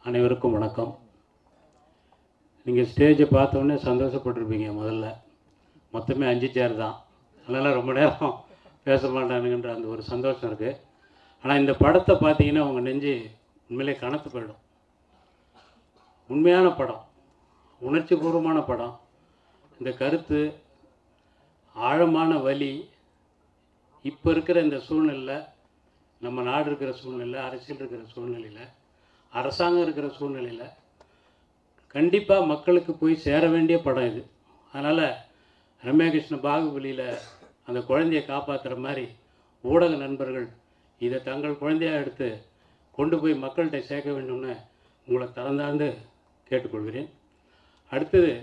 அனைவருக்கும் வணக்கம் நீங்கள் ஸ்டேஜை பார்த்தோன்னே சந்தோஷப்பட்டிருப்பீங்க முதல்ல மொத்தமே அஞ்சு சேர் தான் அதனால் ரொம்ப நேரம் பேச மாட்டானுங்கன்ற அந்த ஒரு சந்தோஷம் இருக்குது ஆனால் இந்த படத்தை பார்த்தீங்கன்னா உங்கள் நெஞ்சு உண்மையிலே கனத்து போயிடும் உண்மையான படம் உணர்ச்சிபூர்வமான படம் இந்த கருத்து ஆழமான வலி இப்போ இருக்கிற இந்த சூழ்நிலை நம்ம நாடு இருக்கிற சூழ்நிலை அரசியல் இருக்கிற சூழ்நிலையில் அரசாங்கம் இருக்கிற சூழ்நிலையில் கண்டிப்பாக மக்களுக்கு போய் சேர வேண்டிய படம் இது அதனால் ரம்யாகிருஷ்ண பாகுபலியில் அந்த குழந்தையை காப்பாற்றுற மாதிரி ஊடக நண்பர்கள் இதை தங்கள் குழந்தையாக எடுத்து கொண்டு போய் மக்கள்கிட்ட சேர்க்க வேண்டும்னு உங்களை திறந்தாண்டு கேட்டுக்கொள்கிறேன் அடுத்தது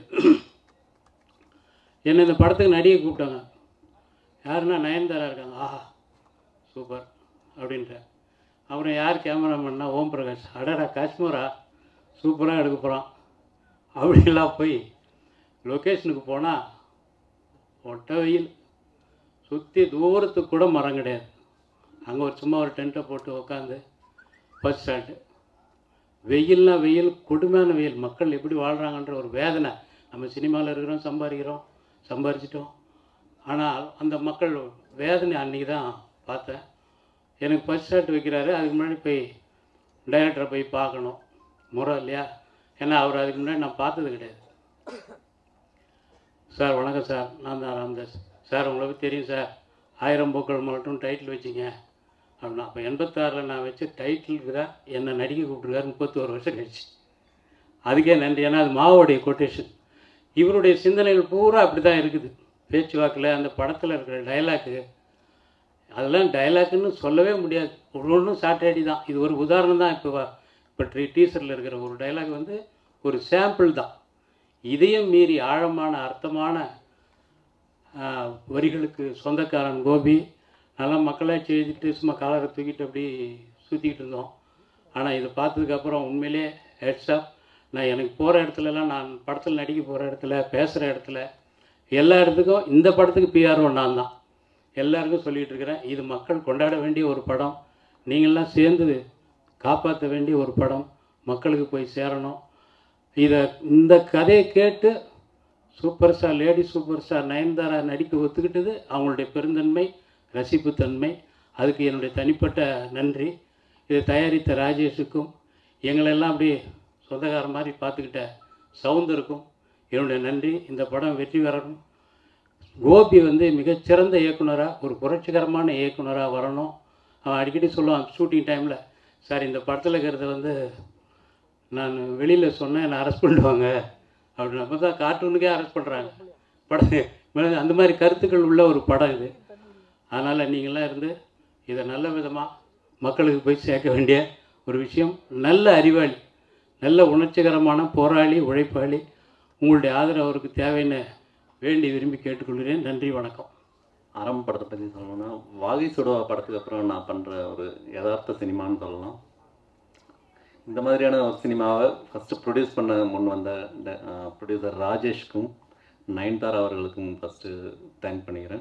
என்னை இந்த படத்துக்கு நடிகை கூப்பிட்டாங்க யாருன்னா நயன்தாரா இருக்காங்க ஆஹா சூப்பர் அப்படின்ற அப்புறம் யார் கேமராமேன்னா ஓம் பிரகாஷ் அடடா காஷ்மீரா சூப்பராக எடுக்க போகிறான் அப்படிலாம் போய் லொக்கேஷனுக்கு போனால் ஒட்ட வெயில் சுற்றி தூரத்துக்கு கூட மரம் கிடையாது அங்கே ஒரு சும்மா ஒரு டென்ட்டை போட்டு உக்காந்து ஃபஸ்ட் ஸ்டார்ட்டு வெயில்னா வெயில் கொடுமையான வெயில் மக்கள் எப்படி வாழ்கிறாங்கன்ற ஒரு வேதனை நம்ம சினிமாவில் இருக்கிறோம் சம்பாதிக்கிறோம் சம்பாரிச்சிட்டோம் ஆனால் அந்த மக்கள் வேதனை அன்றைக்கி தான் பார்த்தேன் எனக்கு ஃபஸ்ட் ஷாட் வைக்கிறாரு அதுக்கு முன்னாடி போய் டைரக்டரை போய் பார்க்கணும் முறை இல்லையா ஏன்னா அவர் அதுக்கு முன்னாடி நான் பார்த்தது கிடையாது சார் வணக்கம் சார் நான் தான் ராம்தாஸ் சார் உங்களை பற்றி தெரியும் சார் ஆயிரம் பூக்கள் மட்டும் டைட்டில் வச்சிங்க அப்படின்னா அப்போ எண்பத்தாறில் நான் வச்ச டைட்டிலுக்கு தான் என்னை நடிக்க கூப்பிட்டுருக்காரு முப்பத்தோரு வருஷம் கழிச்சு அதுக்கே நன்றி ஏன்னா அது மாவோடைய கொட்டேஷன் இவருடைய சிந்தனைகள் பூரா அப்படி தான் இருக்குது பேச்சுவாக்கில் அந்த படத்தில் இருக்கிற டைலாக்கு அதெல்லாம் டைலாக்குன்னு சொல்லவே முடியாது ஒரு ஒன்றும் சாட்டடி தான் இது ஒரு உதாரணம் தான் இப்போ இப்போ ட்ரீ டீசரில் இருக்கிற ஒரு டைலாக் வந்து ஒரு சாம்பிள் தான் இதையும் மீறி ஆழமான அர்த்தமான ஆஹ், வரிகளுக்கு சொந்தக்காரன் கோபி நல்லா மக்களாக செய்துட்டு சும்மா காலரை தூக்கிட்டு அப்படி சுற்றிக்கிட்டு இருந்தோம் ஆனால் இதை பார்த்ததுக்கப்புறம் உண்மையிலே ஹெட்ஸ்அப் நான் எனக்கு போகிற இடத்துலலாம் நான் படத்தில் நடிக்க போகிற இடத்துல பேசுகிற இடத்துல எல்லா இடத்துக்கும் இந்த படத்துக்கு பிஆர்ஓ நான் தான் எல்லாருக்கும் சொல்லிகிட்டு இருக்கிறேன் இது மக்கள் கொண்டாட வேண்டிய ஒரு படம் நீங்கள்லாம் சேர்ந்து காப்பாற்ற வேண்டிய ஒரு படம் மக்களுக்கு போய் சேரணும் இதை இந்த கதையை கேட்டு super star lady super star Nayanthara நடிக்க ஒத்துக்கிட்டது அவங்களுடைய பெருந்தன்மை ரசிப்புத்தன்மை அதுக்கு என்னுடைய தனிப்பட்ட நன்றி இதை தயாரித்த ராஜேஷுக்கும் எங்களெல்லாம் அப்படி சொந்தக்கார மாதிரி பார்த்துக்கிட்ட சவுந்தருக்கும் என்னுடைய நன்றி இந்த படம் வெற்றி பெறணும் கோபி வந்து மிகச்சிறந்த இயக்குனராக ஒரு புரட்சிகரமான இயக்குனராக வரணும் அவன் அடிக்கடி சொல்லுவான் ஷூட்டிங் டைமில் சார் இந்த படத்தில் இருக்கிறத வந்து நான் வெளியில் சொன்னேன் என்னை அரெஸ்ட் பண்ணிடுவாங்க அப்படின்னு அப்போ தான் கார்ட்டூனுக்கே அரெஸ்ட் பண்ணுறாங்க படம் அந்த மாதிரி கருத்துக்கள் உள்ள ஒரு படம் இது அதனால் நீங்களாம் இருந்து இதை நல்ல விதமாக மக்களுக்கு போய் சேர்க்க வேண்டிய ஒரு விஷயம் நல்ல அறிவாளி நல்ல உணர்ச்சிகரமான போராளி உழைப்பாளி உங்களுடைய ஆதரவு அவருக்கு தேவைன்னு வேண்டி விரும்பி கேட்டுக்கொள்கிறேன் நன்றி வணக்கம் அறம் படத்தை பற்றி சொல்லணும்னா வாகை சுடுவா படத்துக்கு அப்புறம் நான் பண்ணுற ஒரு யதார்த்த சினிமான்னு சொல்லலாம் இந்த மாதிரியான ஒரு சினிமாவை ஃபஸ்ட்டு ப்ரொடியூஸ் பண்ண முன் வந்த ப்ரொடியூசர் ராஜேஷ்க்கும் நயன்தாரா அவர்களுக்கும் ஃபஸ்ட்டு தேங்க் பண்ணிக்கிறேன்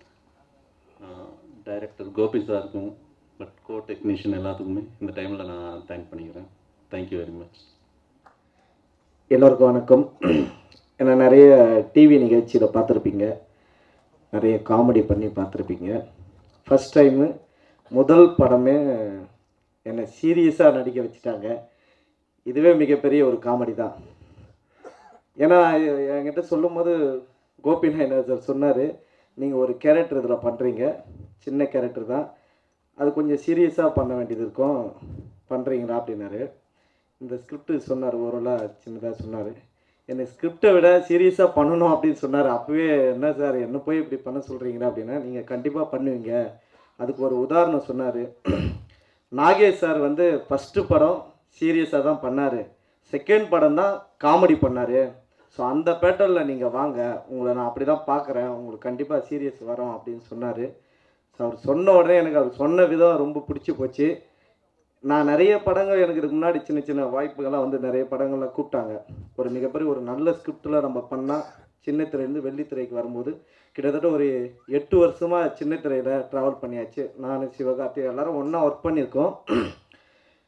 டைரக்டர் கோபி சாருக்கும் பட் கோ டெக்னீஷியன் எல்லாத்துக்குமே இந்த டைமில் நான் தேங்க் பண்ணிக்கிறேன் தேங்க்யூ வெரி மச் எல்லோருக்கும் வணக்கம் ஏன்னா நிறைய டிவி நிகழ்ச்சியில் பார்த்துருப்பீங்க நிறைய காமெடி பண்ணி பார்த்துருப்பீங்க ஃபஸ்ட் டைமு முதல் படமே என்னை சீரியஸாக நடிக்க வச்சுட்டாங்க இதுவே மிகப்பெரிய ஒரு காமெடி தான் ஏன்னா எ- என்கிட்ட சொல்லும்போது கோபிநாயனர் சார் சொன்னார் நீங்கள் ஒரு கேரக்டர் இதில் பண்ணுறீங்க சின்ன கேரக்டர் தான் அது கொஞ்சம் சீரியஸாக பண்ண வேண்டியது இருக்கும் பண்ணுறீங்களா அப்படின்னாரு இந்த ஸ்கிரிப்ட் சொன்னார் ஓரலாக சின்னதாக சொன்னார் என்னை ஸ்கிரிப்டை விட சீரியஸாக பண்ணணும் அப்படின்னு சொன்னார் அப்போவே என்ன சார் என்ன போய் இப்படி பண்ண சொல்கிறீங்களா அப்படின்னா நீங்கள் கண்டிப்பாக பண்ணுவீங்க அதுக்கு ஒரு உதாரணம் சொன்னார் நாகேஷ் சார் வந்து ஃபஸ்ட்டு படம் சீரியஸாக தான் பண்ணார் செகண்ட் படம் தான் காமெடி பண்ணார் ஸோ அந்த பேட்டர்னில் நீங்கள் வாங்க உங்களை நான் அப்படி தான் பார்க்குறேன் உங்களுக்கு கண்டிப்பாக சீரியஸ் வரும் அப்படின்னு சொன்னார் ஸோ அவர் சொன்ன உடனே எனக்கு அவர் சொன்ன விதம் ரொம்ப பிடிச்சி போச்சு நான் நிறைய படங்கள் எனக்கு இதுக்கு முன்னாடி சின்ன சின்ன வாய்ப்புகள்லாம் வந்து நிறைய படங்கள்லாம் கூப்பிட்டாங்க ஒரு மிகப்பெரிய ஒரு நல்ல ஸ்கிரிப்டில் நம்ம பண்ணால் சின்ன திரையிலேருந்து வெள்ளித்திரைக்கு வரும்போது கிட்டத்தட்ட ஒரு எட்டு வருஷமாக சின்ன திரையில் ட்ராவல் பண்ணியாச்சு நான் சிவகார்த்தி எல்லாரும் ஒன்றா ஒர்க் பண்ணியிருக்கோம்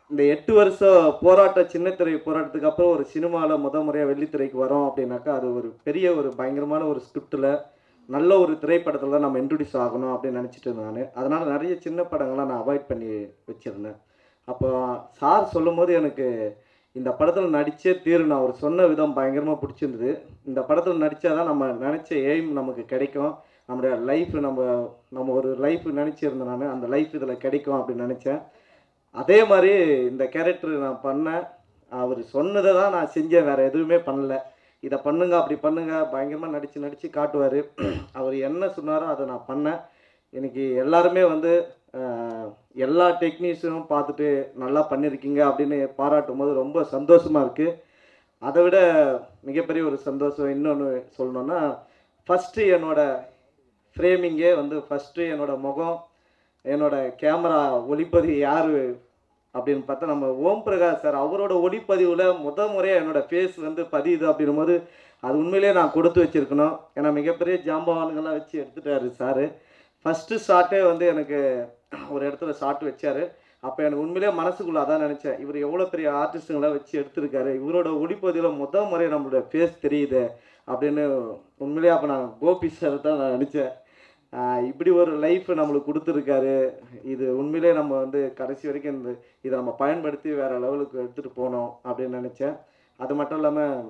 இந்த எட்டு வருஷம் போராட்டம் சின்ன திரை போராட்டத்துக்கு அப்புறம் ஒரு சினிமாவில் முத முறையாக வெள்ளித்திரைக்கு வரோம் அப்படின்னாக்கா அது ஒரு பெரிய ஒரு பயங்கரமான ஒரு ஸ்கிரிப்டில் நல்ல ஒரு திரைப்படத்தில் தான் நம்ம இன்ட்ரடியூஸ் ஆகணும் அப்படின்னு நினச்சிட்டு இருந்தேன் நான் அதனால் நிறைய சின்ன படங்கள்லாம் நான் அவாய்ட் பண்ணி வச்சுருந்தேன் அப்போ சார் சொல்லும்போது எனக்கு இந்த படத்தில் நடிச்சே தீரணும் அவர் சொன்ன விதம் பயங்கரமாக பிடிச்சிருந்தது இந்த படத்தில் நடித்தா தான் நம்ம நினச்ச எய்ம் நமக்கு கிடைக்கும் நம்முடைய லைஃப் நம்ம நம்ம ஒரு லைஃப் நினச்சிருந்தேன் நான் அந்த லைஃப் இதில் கிடைக்கும் அப்படின்னு நினச்சேன் அதே மாதிரி இந்த கேரக்டர் நான் பண்ணேன் அவர் சொன்னதை தான் நான் செஞ்சேன் வேறு எதுவுமே பண்ணல இதை பண்ணுங்க அப்படி பண்ணுங்க பயங்கரமாக நடித்து நடித்து காட்டுவார் அவர் என்ன சொன்னாரோ அதை நான் பண்ணேன் இன்னைக்கு எல்லாருமே வந்து ஆஹ், எல்லா டெக்னீஷியனும் பார்த்துட்டு நல்லா பண்ணியிருக்கீங்க அப்படின்னு பாராட்டும் போது ரொம்ப சந்தோஷமாக இருக்குது அதை விட மிகப்பெரிய ஒரு சந்தோஷம் இன்னொன்று சொல்லணுன்னா ஃபஸ்ட்டு என்னோட ஃப்ரேமிங்கே வந்து ஃபஸ்ட்டு என்னோட முகம் என்னோட கேமரா ஒளிப்பதிவு யார் அப்படின்னு பார்த்தா நம்ம ஓம் பிரகாஷ் சார் அவரோட ஒளிப்பதிவில் முத முறையாக என்னோட ஃபேஸ் வந்து பதியுது அப்படின்னும் போது அது உண்மையிலேயே நான் கொடுத்து வச்சிருக்கணும் ஏன்னா மிகப்பெரிய ஜாம்பவானுங்கெல்லாம் வச்சு எடுத்துட்டாரு சார் ஃபஸ்ட்டு ஷாட்டே வந்து எனக்கு ஒரு இடத்துல ஷாட் வச்சாரு அப்போ எனக்கு உண்மையிலேயே மனசுக்குள்ள அதான் நினச்சேன் இவர் எவ்வளோ பெரிய ஆர்டிஸ்ட்டுங்களை வச்சு எடுத்திருக்காரு இவரோட ஒளிப்பதிவில் முத முறை நம்மளோட ஃபேஸ் தெரியுது அப்படின்னு உண்மையிலேயே அப்போ நான் கோபி சார் தான் நான் நினச்சேன் ஆஹ் இப்படி ஒரு லைஃப் நம்மளுக்கு கொடுத்துருக்காரு இது உண்மையிலே நம்ம வந்து கடைசி வரைக்கும் இந்த இதை நம்ம பயன்படுத்தி வேறு லெவலுக்கு எடுத்துகிட்டு போனோம் அப்படின்னு நினச்சேன் அது மட்டும்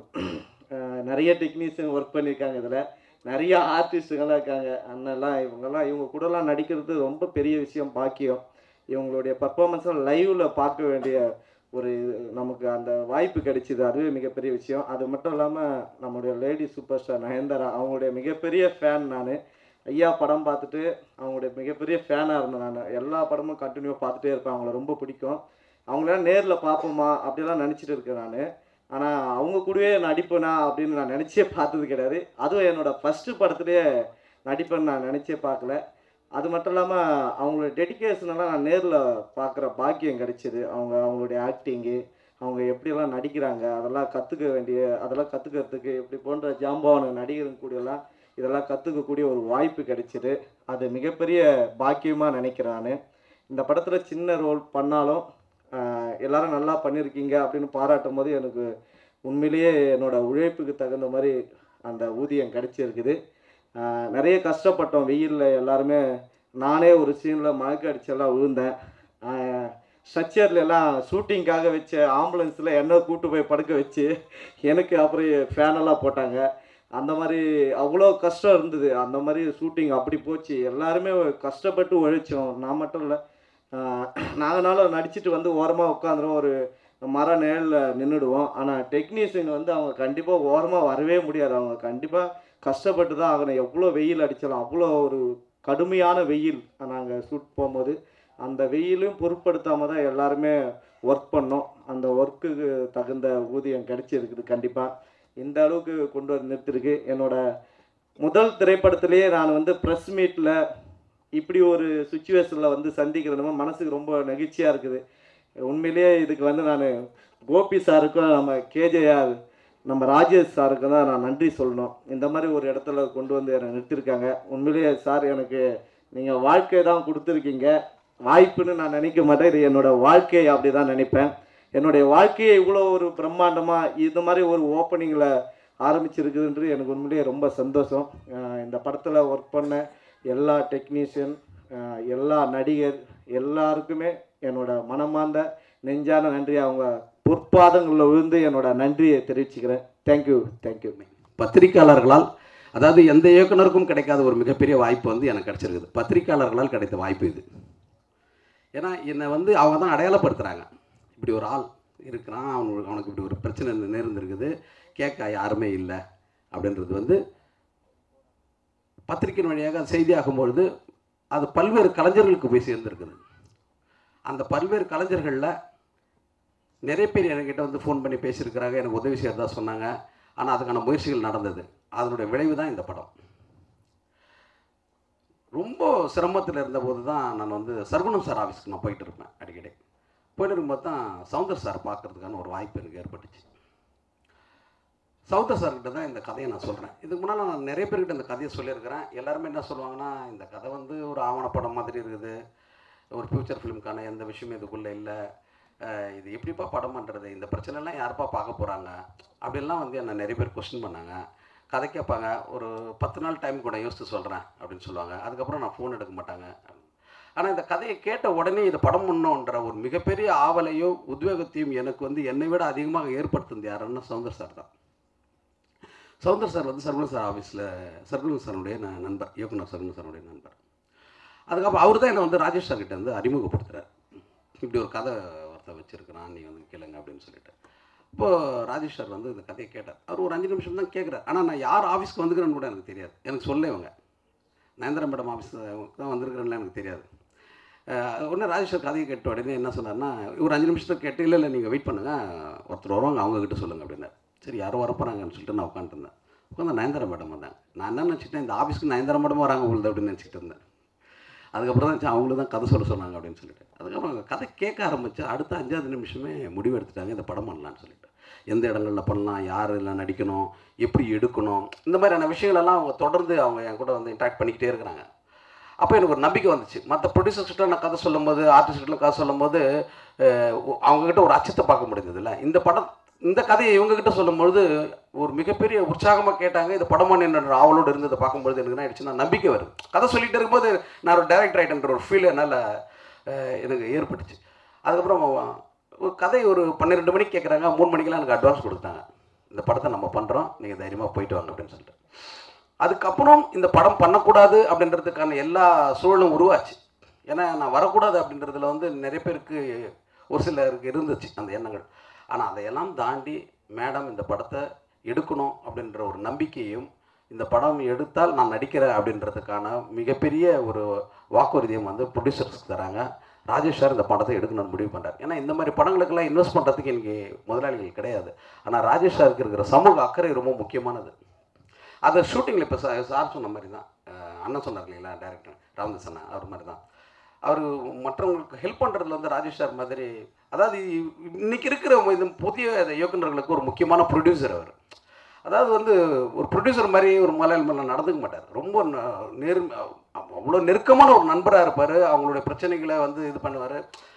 இல்லாமல் நிறைய டெக்னீஷியன் ஒர்க் பண்ணியிருக்காங்க இதில் நிறைய ஆர்டிஸ்ட்டுங்கெல்லாம் இருக்காங்க அண்ணெல்லாம் இவங்கெல்லாம் இவங்க கூடலாம் நடிக்கிறது ரொம்ப பெரிய விஷயம் பாக்கியம் இவங்களுடைய பர்ஃபார்மன்ஸை லைவில் பார்க்க வேண்டிய ஒரு நமக்கு அந்த வாய்ப்பு கிடைச்சிது அதுவே மிகப்பெரிய விஷயம் அது மட்டும் இல்லாமல் நம்மளுடைய லேடி சூப்பர் ஸ்டார் நயன்தாரா அவங்களுடைய மிகப்பெரிய ஃபேன் நான் ஐயா படம் பார்த்துட்டு அவங்களுடைய மிகப்பெரிய ஃபேனாக இருந்தேன் நான் எல்லா படமும் கண்டினியூவாக பார்த்துட்டே இருப்பேன் அவங்கள ரொம்ப பிடிக்கும் அவங்களாம் நேரில் பார்ப்போமா அப்படிலாம் நினச்சிட்டு இருக்கேன் நான் ஆனால் அவங்க கூடவே நடிப்பேனா அப்படின்னு நான் நினச்சே பார்த்தது கிடையாது அதுவும் என்னோட ஃபஸ்ட்டு படத்துலேயே நடிப்பேன்னு நான் நினச்சே பார்க்கல அது மட்டும் இல்லாமல் அவங்களோட டெடிகேஷனெல்லாம் நான் நேரில் பார்க்குற பாக்கியம் கிடைச்சிது அவங்க அவங்களுடைய ஆக்டிங்கு அவங்க எப்படியெல்லாம் நடிக்கிறாங்க அதெல்லாம் கற்றுக்க வேண்டிய அதெல்லாம் கற்றுக்கிறதுக்கு இப்படி போன்ற ஜாம்பவான நடிகரும் கூடியெல்லாம் இதெல்லாம் கற்றுக்கக்கூடிய ஒரு வாய்ப்பு கிடைச்சிது அது மிகப்பெரிய பாக்கியமாக நினைக்கிறேன் நான் இந்த படத்தில் சின்ன ரோல் பண்ணாலும் ஆஹ், எல்லாரும் நல்லா பண்ணியிருக்கீங்க அப்படின்னு பாராட்டும் போது எனக்கு உண்மையிலேயே என்னோட உழைப்புக்கு தகுந்த மாதிரி அந்த ஊதியம் கிடைச்சிருக்குது ஆஹ், நிறைய கஷ்டப்பட்டோம் வெயிலில் எல்லாருமே நானே ஒரு சீனில் மயக்க அடிச்செல்லாம் விழுந்தேன் ஸ்ட்ரக்சர்ல எல்லாம் ஷூட்டிங்காக வச்ச ஆம்புலன்ஸில் என்ன கூட்டு போய் படுக்க வச்சு எனக்கு அப்புறம் ஃபேனெல்லாம் போட்டாங்க அந்த மாதிரி அவ்வளோ கஷ்டம் இருந்தது அந்த மாதிரி ஷூட்டிங் அப்படி போச்சு எல்லாருமே கஷ்டப்பட்டு உழைச்சோம் நான் மட்டும் இல்லை நாங்களாலும் நடிச்சிட்டு வந்து ஓரமாக உட்காந்துரும் ஒரு மர நிழலில் நின்றுடுவோம் ஆனால் டெக்னீஷியன் வந்து அவங்க கண்டிப்பாக ஓரமாக வரவே முடியாது அவங்க கண்டிப்பாக கஷ்டப்பட்டு தான் ஆகணும் எவ்வளோ வெயில் அடித்தாலும் அவ்வளோ ஒரு கடுமையான வெயில் நாங்கள் ஷூட் போகும்போது அந்த வெயிலும் பொருட்படுத்தாமல் தான் எல்லாருமே ஒர்க் பண்ணோம் அந்த ஒர்க்குக்கு தகுந்த ஊதியம் கிடைச்சிருக்குது கண்டிப்பாக இந்த அளவுக்கு கொண்டு வந்து நிறுத்திருக்கு என்னோட முதல் திரைப்படத்திலேயே நான் வந்து ப்ரெஸ் மீட்டில் இப்படி ஒரு சுச்சுவேஷனில் வந்து சந்திக்கிறதுமா மனசுக்கு ரொம்ப நெகிழ்ச்சியாக இருக்குது உண்மையிலேயே இதுக்கு வந்து நான் கோபி சாருக்கும் நம்ம கேஜேஆர் நம்ம ராஜேஷ் சாருக்கு தான் நான் நன்றி சொல்லணும் இந்த மாதிரி ஒரு இடத்துல கொண்டு வந்து என்னை நிறுத்திருக்காங்க உண்மையிலேயே சார் எனக்கு நீங்கள் வாழ்க்கை தான் கொடுத்துருக்கீங்க வாய்ப்புன்னு நான் நினைக்க மாட்டேன் இது என்னோட வாழ்க்கை அப்படி தான் நினைப்பேன் என்னுடைய வாழ்க்கையை இவ்வளோ ஒரு பிரம்மாண்டமாக இது மாதிரி ஒரு ஓப்பனிங்கில் ஆரம்பிச்சிருக்குதுன்றது எனக்கு உண்மையிலேயே ரொம்ப சந்தோஷம் அஹ் இந்த படத்தில் ஒர்க் பண்ண எல்லா டெக்னீஷியன் எல்லா நடிகர் எல்லாருக்குமே என்னோட மனமார்ந்த நெஞ்சான நன்றி அவங்க பொற்பாதங்களில் விழுந்து என்னோட நன்றியை தெரிவிச்சுக்கிறேன் தேங்க்யூ தேங்க்யூ பத்திரிக்கையாளர்களால் அதாவது எந்த இயக்குனருக்கும் கிடைக்காத ஒரு மிகப்பெரிய வாய்ப்பு வந்து எனக்கு கிடைச்சிருக்குது பத்திரிக்கையாளர்களால் கிடைத்த வாய்ப்பு இது ஏன்னா என்னை வந்து அவங்க தான் அடையாளப்படுத்துகிறாங்க இப்படி ஒரு ஆள் இருக்கிறான் அவனுக்கு அவனுக்கு இப்படி ஒரு பிரச்சனை நேர்ந்திருக்குது கேட்க யாருமே இல்லை அப்படின்றது வந்து பத்திரிகையின் வழியாக அது செய்தியாகும் பொழுது அது பல்வேறு கலைஞர்களுக்கு போய் சேர்ந்துருக்குது அந்த பல்வேறு கலைஞர்களில் நிறைய பேர் என்கிட்ட வந்து ஃபோன் பண்ணி பேசியிருக்கிறாங்க எனக்கு உதவி செய்யறதா சொன்னாங்க ஆனால் அதுக்கான முயற்சிகள் நடந்தது அதனுடைய விளைவு தான் இந்த படம் ரொம்ப சிரமத்தில் இருந்தபோது தான் நான் வந்து சர்க்குணம் சார் ஆஃபீஸ்க்கு நான் போயிட்டு இருப்பேன் அடிக்கடி போயிட்டு இருக்கும்போது தான் சவுந்தர் சார் பார்க்கறதுக்கான ஒரு வாய்ப்பு எனக்கு ஏற்பட்டுச்சு சவுந்தர் சார்கிட்ட தான் இந்த கதையை நான் சொல்கிறேன் இதுக்கு முன்னால் நான் நிறைய பேர்கிட்ட இந்த கதையை சொல்லியிருக்கிறேன் எல்லாருமே என்ன சொல்லுவாங்கன்னா இந்த கதை வந்து ஒரு ஆவணப்படம் மாதிரி இருக்குது ஒரு ஃப்யூச்சர் ஃபிலிம்க்கான எந்த விஷயமும் இதுக்குள்ளே இல்லை அஹ் இது எப்படிப்பா படம் பண்ணுறது இந்த பிரச்சனைலாம் யாருப்பா பார்க்க போகிறாங்க அப்படின்லாம் வந்து என்னை நிறைய பேர் கொஸ்டின் பண்ணாங்க கதை கேட்பாங்க ஒரு பத்து நாள் டைம் கூட யோசித்து சொல்கிறேன் அப்படின்னு சொல்லுவாங்க அதுக்கப்புறம் நான் ஃபோன் எடுக்க மாட்டாங்க ஆனால் இந்த கதையை கேட்ட உடனே இது படம் பண்ணோன்ற ஒரு மிகப்பெரிய ஆவலையும் உத்வேகத்தையும் எனக்கு வந்து என்னை விட அதிகமாக ஏற்படுத்துனது யாருன்னா சௌந்தர் சார் தான் சௌந்தர் சார் வந்து சர்குண சார் ஆஃபீஸில் சர்குண சாருடைய ந- நண்பர் இயக்குனர் சர்குண சாருடைய நண்பர் அதுக்கப்புறம் அவர் தான் என்னை வந்து ராஜேஷ் சார் கிட்ட வந்து அறிமுகப்படுத்துகிறார் இப்படி ஒரு கதை ஒருத்தன் வச்சுருக்கிறான் நீ வந்து கேளுங்க அப்படின்னு சொல்லிட்டு இப்போது ராஜேஷ் சார் வந்து இந்த கதையை கேட்டார் அவர் ஒரு அஞ்சு நிமிஷம் தான் கேட்குறாரு ஆனால் நான் யார் ஆஃபீஸ்க்கு வந்துக்கிறேன்னு கூட எனக்கு தெரியாது எனக்கு சொல்ல இவங்க நயன்தரா மேடம் ஆஃபீஸ் தான் வந்திருக்கிறேன்ல எனக்கு தெரியாது அஹ் உடனே ராஜேஷ் சார் கதையை கேட்ட உடனே என்ன சொன்னார்னா ஒரு அஞ்சு நிமிஷத்தில் கேட்டு இல்லை இல்லை நீங்கள் வெயிட் பண்ணுங்கள் ஒருத்தர் வருவாங்க அவங்க கிட்ட சொல்லுங்கள் அப்படின்னாரு சரி யாரும் வரப்போகிறாங்கன்னு சொல்லிட்டு நான் உட்காந்துருந்தேன் உட்காந்து நயன்தரா மேடம் வந்தாங்க நான் என்ன நினச்சிட்டேன் இந்த ஆஃபீஸ்க்கு நயன்தரா மேடம் வராங்க உங்களுக்கு அப்படின்னு நினச்சிட்டு இருந்தேன் அதுக்கப்புறம் தான் சரி, அவங்களும் தான் கதை சொல்ல சொன்னாங்க அப்படின்னு சொல்லிட்டு அதுக்கப்புறம் அவங்க கதை கேட்க ஆரம்பிச்சு அடுத்த அஞ்சாவது நிமிஷமே முடிவு எடுத்துட்டாங்க இந்த படம் பண்ணலான்னு சொல்லிட்டு எந்த இடங்களில் பண்ணலாம் யார் எல்லாம் நடிக்கணும் எப்படி எடுக்கணும் இந்த மாதிரியான விஷயங்களெல்லாம் அவங்க தொடர்ந்து அவங்க என் கூட வந்து இன்ட்ராக்ட் பண்ணிக்கிட்டே இருக்கிறாங்க அப்போ எனக்கு ஒரு நம்பிக்கை வந்துச்சு மற்ற ப்ரொடியூசர்ஸ்கிட்ட நான் கதை சொல்லும்போது ஆர்டிஸ்ட்கிட்ட கதை சொல்லும்போது அஹ், ஒ- அவங்ககிட்ட ஒரு அச்சத்தை பார்க்க முடிஞ்சதில்ல இந்த படம் இந்த கதையை இவங்ககிட்ட சொல்லும்பொழுது ஒரு மிகப்பெரிய உற்சாகமாக கேட்டாங்க இந்த படம் என்ற ஆவலோடு இருந்ததை பார்க்கும்பொழுது எனக்கு என்ன ஆயிடுச்சுன்னா நம்பிக்கை வருது கதை சொல்லிட்டு இருக்கும்போது நான் ஒரு டைரக்டர் ஆகிட்டேன்ற ஒரு ஃபீல் என்னால் அஹ், எனக்கு ஏற்பட்டுச்சு அதுக்கப்புறம் ஒரு கதை ஒரு பன்னிரெண்டு மணிக்கு கேட்குறாங்க மூணு மணிக்கெல்லாம் எனக்கு அட்வான்ஸ் கொடுத்தாங்க இந்த படத்தை நம்ம பண்ணுறோம் நீங்கள் தைரியமாக போயிட்டு வாங்க அப்படின்னு சொல்லிட்டு அதுக்கப்புறம் இந்த படம் பண்ணக்கூடாது அப்படின்றதுக்கான எல்லா சூழலும் உருவாச்சு ஏன்னா நான் வரக்கூடாது அப்படின்றதுல வந்து நிறைய பேருக்கு ஒரு சிலருக்கு இருந்துச்சு அந்த எண்ணங்கள் ஆனால் அதையெல்லாம் தாண்டி மேடம் இந்த படத்தை எடுக்கணும் அப்படின்ற ஒரு நம்பிக்கையும் இந்த படம் எடுத்தால் நான் நடிக்கிறேன் அப்படின்றதுக்கான மிகப்பெரிய ஒரு வாக்குறுதியும் வந்து ப்ரொடியூசர்ஸ்க்கு தராங்க ராஜேஷ் சார் இந்த படத்தை எடுக்கணும்னு முடிவு பண்ணுறாரு ஏன்னா இந்த மாதிரி படங்களுக்கெல்லாம் இன்வெஸ்ட் பண்ணுறதுக்கு எனக்கு முதலாளிகள் கிடையாது ஆனால் ராஜேஷ் சாருக்கு இருக்கிற சமூக அக்கறை ரொம்ப முக்கியமானது அது ஷூட்டிங்கில் இப்போ சார் சொன்ன மாதிரி தான் அஹ் அண்ணன் சொன்னார் இல்லைங்களா டேரக்டர் ராமதாஸ் அண்ணா அவர் மாதிரி தான் அவர் மற்றவங்களுக்கு ஹெல்ப் பண்ணுறதுல வந்து ராஜேஷ் சார் மாதிரி அதாவது இ- இன்னைக்கு இருக்கிற இந்த புதிய இயக்குநர்களுக்கு ஒரு முக்கியமான ப்ரொடியூசர் அவர் அதாவது வந்து ஒரு ப்ரொடியூசர் மாதிரி ஒரு மலையாளம் நடந்துக்க மாட்டார் ரொம்ப ந- நேர் அவ்வளோ நெருக்கமான ஒரு நண்பராக இருப்பார் அவங்களுடைய பிரச்சனைகளை வந்து இது பண்ணுவார்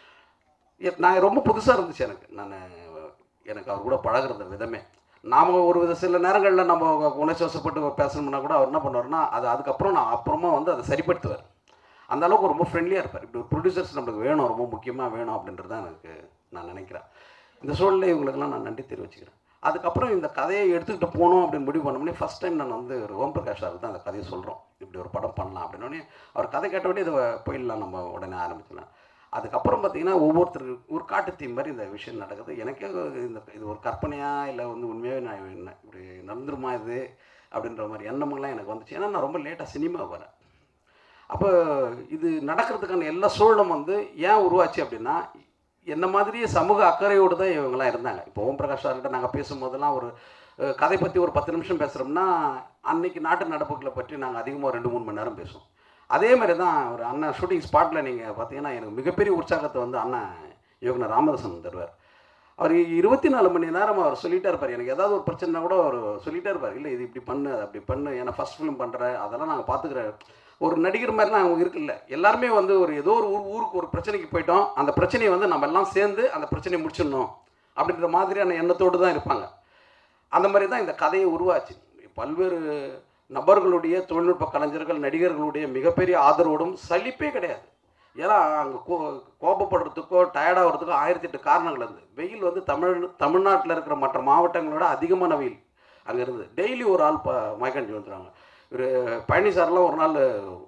நான் ரொம்ப புதுசாக இருந்துச்சு எனக்கு நான் எனக்கு அவர் கூட பழகுற விதமே நாம் ஒரு வித சில நேரங்களில் நம்ம உணர்ச்சி வசப்பட்டு பேசணும்னா கூட அவர் என்ன பண்ணுவார்னா அது அதுக்கப்புறம் நான் அப்புறமா வந்து அதை சரிப்படுத்துவார் அந்த அளவுக்கு ரொம்ப ஃப்ரெண்ட்லியாக இருப்பார் இப்படி ப்ரொடியூசர்ஸ் நம்மளுக்கு வேணும் ரொம்ப முக்கியமாக வேணும் அப்படின்றது தான் எனக்கு நான் நினைக்கிறேன் இந்த சூழலில் இவங்களுக்கெல்லாம் நான் நன்றி தெரிவிச்சுக்கிறேன் அதுக்கப்புறம் இந்த கதையை எடுத்துக்கிட்டு போகணும் அப்படின்னு முடிவு பண்ணோடனே ஃபஸ்ட் டைம் நான் வந்து ஒரு ஓம் பிரகாஷ் சார் தான் அந்த கதையை சொல்கிறோம் இப்படி ஒரு படம் பண்ணலாம் அப்படின்னோடனே அவர் கதை கேட்ட உடனே இதை போயிடலாம் நம்ம உடனே ஆரம்பிச்சிடலாம் அதுக்கப்புறம் பார்த்தீங்கன்னா ஒவ்வொருத்தருக்கு ஒரு காட்டு தீ மாதிரி இந்த விஷயம் நடக்குது எனக்கே இந்த இது ஒரு கற்பனையா இல்லை வந்து உண்மையாகவே நான் என்ன இப்படி நடந்துருமா இது அப்படின்ற மாதிரி எண்ணமெல்லாம் எனக்கு வந்துச்சு ஏன்னா நான் ரொம்ப லேட்டாக சினிமா வரேன் அப்போ இது நடக்கிறதுக்கான எல்லா சூழலும் வந்து ஏன் உருவாச்சு அப்படின்னா என்ன மாதிரியே சமூக அக்கறையோடு தான் இவங்கெல்லாம் இருந்தாங்க இப்போ ஓம் பிரகாஷ் சார்கிட்ட நாங்கள் பேசும்போதெல்லாம் ஒரு அஹ், கதை பற்றி ஒரு பத்து நிமிஷம் பேசுகிறோம்னா அன்னைக்கு நாட்டு நடப்புகளை பற்றி நாங்கள் அதிகமாக ரெண்டு மூணு மணி நேரம் பேசுவோம் அதே மாதிரி தான் ஒரு அண்ணன் ஷூட்டிங் ஸ்பாட்டில் நீங்கள் பார்த்தீங்கன்னா எனக்கு மிகப்பெரிய உற்சாகத்தை வந்து அண்ணன் இயக்குனர் ராமதாசன் தருவார் அவர் இருபத்தி நாலு மணி நேரம் அவர் சொல்லிட்டே இருப்பார் எனக்கு ஏதாவது ஒரு பிரச்சனை கூட அவர் சொல்லிட்டே இருப்பார் இல்லை இது இப்படி பண்ணு அது அப்படி பண்ணு ஏன்னா ஃபஸ்ட் ஃபிலிம் பண்ணுறேன் அதெல்லாம் நாங்கள் பார்த்துக்கிறேன் ஒரு நடிகர் மாதிரிலாம் அவங்க இருக்குல்ல எல்லாருமே வந்து ஒரு ஏதோ ஒரு ஊர் ஊருக்கு ஒரு பிரச்சனைக்கு போயிட்டோம் அந்த பிரச்சனையை வந்து நம்ம எல்லாம் சேர்ந்து அந்த பிரச்சனையை முடிச்சிடணும் அப்படின்ற மாதிரியான எண்ணத்தோடு தான் இருப்பாங்க அந்த மாதிரி தான் இந்த கதையை உருவாச்சு பல்வேறு நபர்களுடைய தொழில்நுட்ப கலைஞர்கள் நடிகர்களுடைய மிகப்பெரிய ஆதரவோடும் சலிப்பே கிடையாது ஏன்னா அங்கே கோ கோபப்படுறதுக்கோ டயர்டாகிறதுக்கோ ஆயிரத்தி எட்டு காரணங்கள் இருந்து வெயில் வந்து தமிழ் தமிழ்நாட்டில் இருக்கிற மற்ற மாவட்டங்களோட அதிகமான வெயில் அங்கே இருந்து டெய்லி ஒரு ஆள் ப மயக்கஞ்சி வந்துடுவாங்க ஒரு பழனி சார்லாம் ஒரு நாள்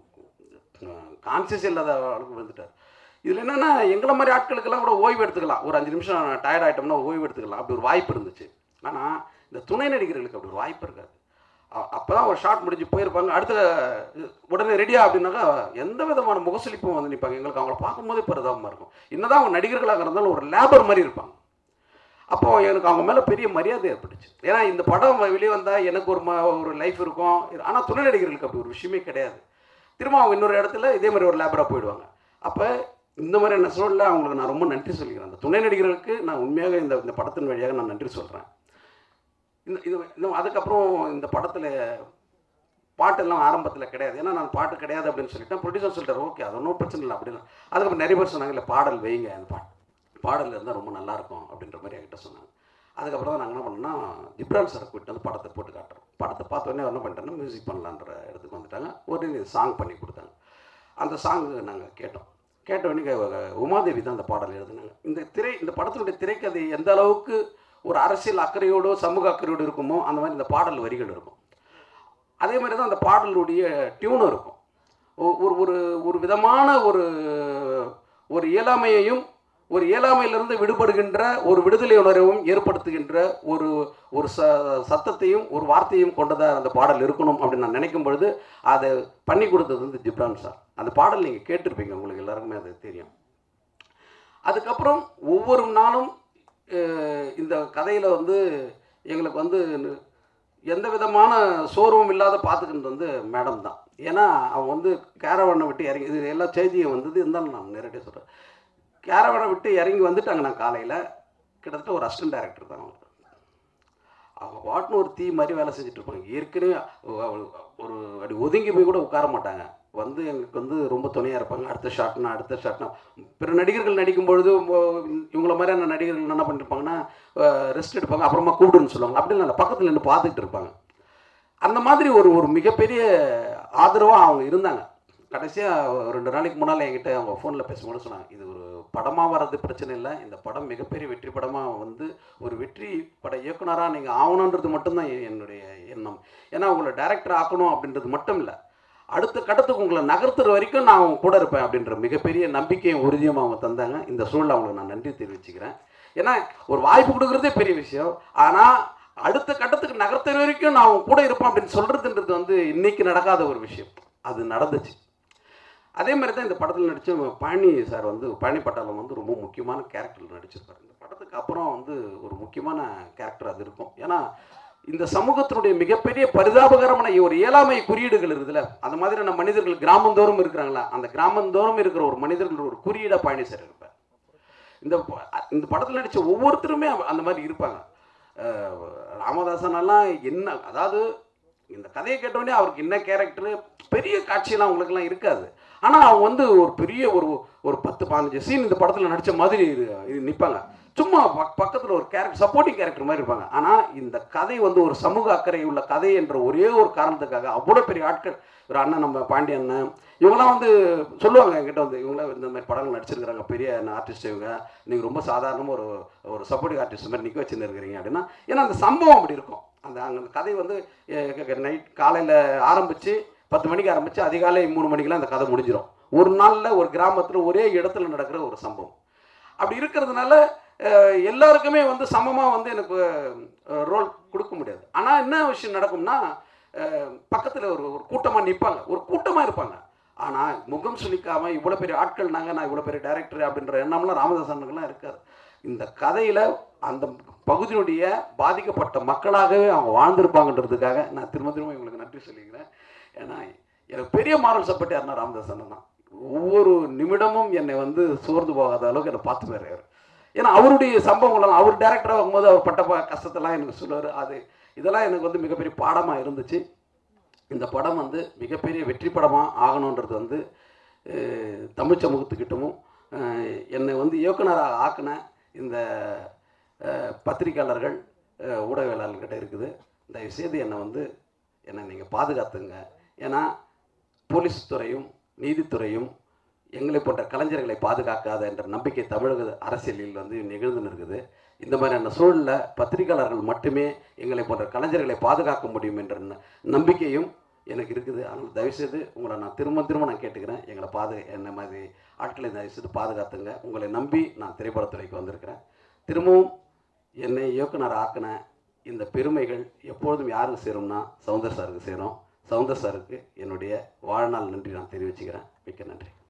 கான்சியஸ் இல்லாத அளவுக்கு வந்துட்டார் இதில் என்னென்னா எங்களை மாதிரி ஆட்களுக்கெல்லாம் கூட ஓய்வு எடுத்துக்கலாம் ஒரு அஞ்சு நிமிஷம் டயர்ட் ஆகிட்டோம்னா ஓய்வு எடுத்துக்கலாம் அப்படி ஒரு வாய்ப்பு இருந்துச்சு ஆனால் இந்த துணை நடிகர்களுக்கு அப்படி ஒரு வாய்ப்பு இருக்காது அப்போ தான் ஒரு ஷார்ட் முடிஞ்சு போயிருப்பாங்க அடுத்த உடனே ரெடியா அப்படின்னாக்கா எந்த விதமான முகசுலிப்பும் வந்து நிற்பாங்க எங்களுக்கு அவங்கள பார்க்கும்போதே பரிதாபமாக இருக்கும் என்னதான் அவங்க நடிகர்களாக இருந்தாலும் ஒரு லேபர் மாதிரி இருப்பாங்க அப்போது எனக்கு அவங்க மேலே பெரிய மரியாதை ஏற்பட்டுச்சு ஏன்னா இந்த படம் வெளியே வந்தால் எனக்கு ஒரு ம ஒரு லைஃப் இருக்கும் ஆனால் துணை நடிகர்களுக்கு அப்படி ஒரு விஷயமே கிடையாது திரும்ப அவங்க இன்னொரு இடத்துல இதே மாதிரி ஒரு லேபராக போயிடுவாங்க அப்போ இந்த மாதிரியான சூழலில் அவங்களுக்கு நான் ரொம்ப நன்றி சொல்லிக்கிறேன் அந்த துணை நடிகர்களுக்கு நான் உண்மையாக இந்த இந்த படத்தின் வழியாக நான் நன்றி சொல்கிறேன் இந்த இது இன்னும் அதுக்கப்புறம் இந்த படத்தில் பாட்டெல்லாம் ஆரம்பத்தில் கிடையாது ஏன்னா நான் பாட்டு கிடையாது அப்படின்னு சொல்லிட்டேன் ப்ரொடியூசர் சொல்லிட்டார் ஓகே அது ஒன்றும் பிரச்சனை இல்லை அப்படின்னு அதுக்கப்புறம் நிறைய பேர் சொன்னாங்க இல்லை பாடல் வைங்க அந்த பாட்டு பாடல் இருந்தால் ரொம்ப நல்லா இருக்கும் அப்படின்ற மாதிரி என்கிட்ட சொன்னாங்க அதுக்கப்புறம் தான் நாங்கள் என்ன பண்ணோம்னா ஜிப்ரான் சாரை கூப்பிட்டு வந்து படத்தை போட்டு காட்டுறோம் படத்தை பார்த்த உடனே அவர் என்ன பண்ணிட்டோன்னா மியூசிக் பண்ணலான்ற இடத்துக்கு வந்துட்டாங்க உடனே சாங் பண்ணி கொடுத்தாங்க அந்த சாங் நாங்கள் கேட்டோம் கேட்ட உடனே க- உமாதேவி தான் அந்த பாடல் எழுதுனாங்க இந்த திரை இந்த படத்தினுடைய திரைக்கதை எந்த அளவுக்கு ஒரு அரசியல் அக்கறையோடு சமூக அக்கறையோடு இருக்குமோ அந்த மாதிரி இந்த பாடல் வரிகள் இருக்கும் அதே மாதிரி தான் அந்த பாடலுடைய டியூனும் இருக்கும் ஒ- ஒரு ஒரு ஒரு விதமான ஒரு ஒரு இயலாமையையும் ஒரு இயலாமையிலிருந்து விடுபடுகின்ற ஒரு விடுதலை உணர்வும் ஏற்படுத்துகின்ற ஒரு ஒரு ச சத்தத்தையும் ஒரு வார்த்தையும் கொண்டதாக அந்த பாடல் இருக்கணும் அப்படின்னு நான் நினைக்கும் பொழுது அதை பண்ணி கொடுத்தது வந்து ஜிப்ரான் சார் அந்த பாடல் நீங்கள் கேட்டிருப்பீங்க உங்களுக்கு எல்லாருக்குமே அது தெரியும் அதுக்கப்புறம் ஒவ்வொரு நாளும் அஹ், இந்த கதையில் வந்து எங்களுக்கு வந்து எந்த விதமான சோர்வும் இல்லாத பார்த்துக்கிட்டு வந்து மேடம் தான் ஏன்னா அவங்க வந்து கேரவனை விட்டு இறங்கி இது எல்லா செய்தியும் வந்தது இருந்தாலும் நான் நேரடியாக சொல்கிறேன் கேரவனை விட்டு இறங்கி வந்துட்டாங்க நான் காலையில் கிட்டத்தட்ட ஒரு அசிஸ்டன்ட் டைரக்டர் தான் அவங்க அவங்க பாட்டுன்னு ஒரு தீ மாதிரி வேலை செஞ்சுட்டு இருப்பாங்க ஏற்கனவே அவ- ஒரு அப்படி ஒதுங்கி போய் கூட உட்கார மாட்டாங்க வந்து எங்களுக்கு வந்து ரொம்ப துணையாக இருப்பாங்க அடுத்த ஷாட்னா அடுத்த ஷாட்னா பிற நடிகர்கள் நடிக்கும் பொழுது மோ- இவங்கள மாதிரியான நடிகர்கள் என்ன பண்ணிருப்பாங்கன்னா ரெஸ்ட் எடுப்பாங்க அப்புறமா கூப்பிடுன்னு சொல்லுவாங்க அப்படி இல்லை பக்கத்தில் நின்று பார்த்துக்கிட்டு இருப்பாங்க அந்த மாதிரி ஒரு ஒரு மிகப்பெரிய ஆதரவாக அவங்க இருந்தாங்க கடைசியாக ரெண்டு நாளைக்கு முன்னால் என்கிட்ட அவங்க ஃபோனில் பேசும்போது சொன்னாங்க இது ஒரு படமாக வர்றது பிரச்சனை இல்லை இந்த படம் மிகப்பெரிய வெற்றி படமாக வந்து ஒரு வெற்றி பட இயக்குனராக நீங்கள் ஆகணுன்றது மட்டும்தான் எ- என்னுடைய எண்ணம் ஏன்னா உங்களை டைரக்டர் ஆக்கணும் அப்படின்றது மட்டும் இல்லை அடுத்த கட்டத்துக்கு உங்களை நகர்த்துற வரைக்கும் நான் அவங்க கூட இருப்பேன் அப்படின்ற மிகப்பெரிய நம்பிக்கையும் உறுதியும் அவங்க தந்தாங்க இந்த சூழலை அவங்களுக்கு நான் நன்றி தெரிவிச்சுக்கிறேன் ஏன்னா ஒரு வாய்ப்பு கொடுக்குறதே பெரிய விஷயம் ஆனால் அடுத்த கட்டத்துக்கு நகர்த்துற வரைக்கும் நான் அவங்க கூட இருப்பேன் அப்படின்னு சொல்கிறதுன்றது வந்து இன்னைக்கு நடக்காத ஒரு விஷயம் அது நடந்துச்சு அதே மாதிரி தான் இந்த படத்தில் நடித்த பழனி சார் வந்து பழனி பட்டாளம் வந்து ரொம்ப முக்கியமான கேரக்டர் நடிச்சிருப்பார் இந்த படத்துக்கு அப்புறம் வந்து ஒரு முக்கியமான கேரக்டர் அது இருக்கும் ஏன்னா இந்த சமூகத்தினுடைய மிகப்பெரிய பரிதாபகரமான ஒரு இயலாமை குறியீடுகள் இருக்குதுல்ல அந்த மாதிரியான மனிதர்கள் கிராமந்தோறும் இருக்கிறாங்களா அந்த கிராமந்தோறும் இருக்கிற ஒரு மனிதர்கள் ஒரு குறியீடாக பழனி சார் இருப்பார் இந்த ப- இந்த படத்தில் நடித்த ஒவ்வொருத்தருமே அவ- அந்த மாதிரி இருப்பாங்க அஹ் ராமதாசனெல்லாம் என்ன அதாவது இந்த கதையை கேட்டோடனே அவருக்கு என்ன கேரக்டரு பெரிய காட்சியெல்லாம் அவங்களுக்கெல்லாம் இருக்காது ஆனால் அவங்க வந்து ஒரு பெரிய ஒரு ஒரு பத்து பதினஞ்சு சீன் இந்த படத்தில் நடித்த மாதிரி இது இது நிற்பாங்க சும்மா பக் பக்கத்தில் ஒரு கேரக்டர் சப்போர்ட்டிங் கேரக்டர் மாதிரி இருப்பாங்க ஆனால் இந்த கதை வந்து ஒரு சமூக அக்கறை உள்ள கதை என்ற ஒரே ஒரு காரணத்துக்காக அவ்வளோ பெரிய ஆட்கள் ஒரு அண்ணன் நம்ம பாண்டி அண்ணன் இவங்கெல்லாம் வந்து சொல்லுவாங்க என்கிட்ட வந்து இவங்களாம் இந்த மாதிரி படங்கள் நடிச்சிருக்கிறாங்க பெரிய ஆர்டிஸ்ட் இவங்க நீங்கள் ரொம்ப சாதாரணமாக ஒரு ஒரு சப்போர்ட்டிங் ஆர்டிஸ்ட் மாதிரி நிற்க வச்சுன்னு இருக்கிறீங்க அப்படின்னா ஏன்னா அந்த சம்பவம் அப்படி இருக்கும் அந்த அங்கே அந்த கதை வந்து நைட் காலையில் ஆரம்பித்து பத்து மணிக்கு ஆரம்பித்து அதிகாலை மூணு மணிக்கெல்லாம் அந்த கதை முடிஞ்சிடும் ஒரு நாளில் ஒரு கிராமத்தில் ஒரே இடத்துல நடக்கிற ஒரு சம்பவம் அப்படி இருக்கிறதுனால அஹ், எல்லாருக்குமே வந்து சமமாக வந்து எனக்கு ரோல் கொடுக்க முடியாது ஆனால் என்ன விஷயம் நடக்கும்னா பக்கத்தில் ஒரு ஒரு கூட்டமாக நிற்பாங்க ஒரு கூட்டமாக இருப்பாங்க ஆனால் முகம் சுளிக்காம இவ்வளோ பெரிய ஆட்கள் நாங்கள் நான் இவ்வளோ பெரிய டைரக்டர் அப்படின்ற எண்ணம்லாம் ராமதாசனுக்கெல்லாம் இருக்காது இந்த கதையில் அந்த பகுதியினுடைய பாதிக்கப்பட்ட மக்களாகவே அவங்க வாழ்ந்திருப்பாங்கன்றதுக்காக நான் திரும்ப திரும்ப இவங்களுக்கு நன்றி சொல்லிக்கிறேன் ஏன்னா எனக்கு பெரிய மாரல் சப்போர்ட் யாருன்னா ராமதாசன் தான் ஒவ்வொரு நிமிடமும் என்னை வந்து சோர்ந்து போகாத அளவுக்கு என்னை பார்த்து போயிருக்காரு ஏன்னா அவருடைய சம்பவங்கள் அவர் டேரக்டராக ஆகும்போது அவர் பட்ட ப- கஷ்டத்தெல்லாம் எனக்கு சொல்லுவார் அது இதெல்லாம் எனக்கு வந்து மிகப்பெரிய பாடமாக இருந்துச்சு இந்த படம் வந்து மிகப்பெரிய வெற்றி படமாக ஆகணுன்றது வந்து அஹ், தமிழ் சமூகத்துக்கிட்டமும் அஹ், என்னை வந்து இயக்குனராக ஆக்கின இந்த அஹ், பத்திரிக்கையாளர்கள் அஹ், ஊடகவியலாளர்கிட்ட இருக்குது தயவுசெய்து என்னை வந்து என்னை நீங்கள் பாதுகாத்துங்க ஏன்னா போலீஸ் துறையும் நீதித்துறையும் எங்களை போன்ற கலைஞர்களை பாதுகாக்காத என்ற நம்பிக்கை தமிழக அரசியலில் வந்து நிகழ்ந்து இருக்குது இந்த மாதிரியான சூழலில் பத்திரிகையாளர்கள் மட்டுமே எங்களை போன்ற கலைஞர்களை பாதுகாக்க முடியும் என்ற ந- நம்பிக்கையும் எனக்கு இருக்குது அதனால் தயவுசெய்து உங்களை நான் திரும்ப திரும்ப நான் கேட்டுக்கிறேன் எங்களை பாது என்ன மாதிரி ஆட்களை தயவுசெய்து பாதுகாத்துங்க உங்களை நம்பி நான் திரைப்படத்துறைக்கு வந்திருக்கிறேன் திரும்பவும் என்னை இயக்குனர் ஆக்கின இந்த பெருமைகள் எப்பொழுதும் யாருக்கு சேரும்னா சவுந்தர் சாருக்கு சேரும் சவுந்தர் சாருக்கு என்னுடைய வாழ்நாள் நன்றி நான் தெரிவிச்சுக்கிறேன் மிக்க நன்றி